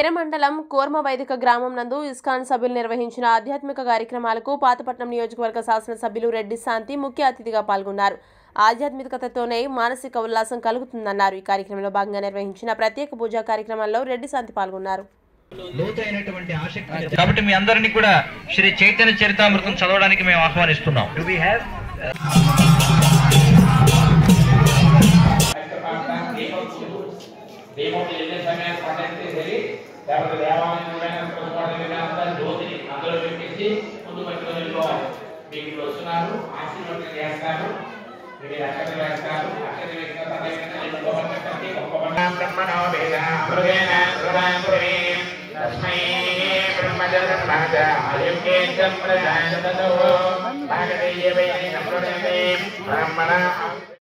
కెర మండలం కోర్మ వైదిక గ్రామం నందు ఇస్కాన్ సభ్యులు నిర్వహించిన ఆధ్యాత్మిక కార్యక్రమాలకు పాతపట్నం నియోజకవర్గ శాసనసభ్యులు రెడ్డి శాంతి ముఖ్య అతిథిగా పాల్గొన్నారు ఆధ్యాత్మికతతోనే మానసిక ఉల్లాసం కలుగుతుందన్నారు ఈ కార్యక్రమంలో భాగంగా నిర్వహించిన ప్రత్యేక పూజా కార్యక్రమంలో రెడ్డి శాంతి పాల్గొన్నారు లోతైనటువంటి ఆసక్తి కాబట్టి మీ అందరినీ కూడా శ్రీ చైతన్య చరితామృతం చదవడానికి మేము ఆహ్వానిస్తున్నాం Do we have దీపం వెళ్ళే సమయాన్ని పట్టేసి వెళ్ళి లేకపోతే దేవాలయం ఎవరైనా చూసుకోవడం జ్యోతిని అందులో పెట్టేసి ముందు పట్టుకొని వెళ్ళిపోవాలి మీకు ఇప్పుడు వస్తున్నారు ఆశీర్వాదం చేస్తారు మీరు అక్షత వేస్తారు అక్షత వేసిన తర్వాత ఇంకొకరిని కట్టి ఒక్కొక్క బ్రహ్మణో వేద హృదయన హృదయం పురవే తస్మై బ్రహ్మజన్మాజ అయుగేంద్రం ప్రజాయతతో భాగదేయ వై బ్రహ్మణ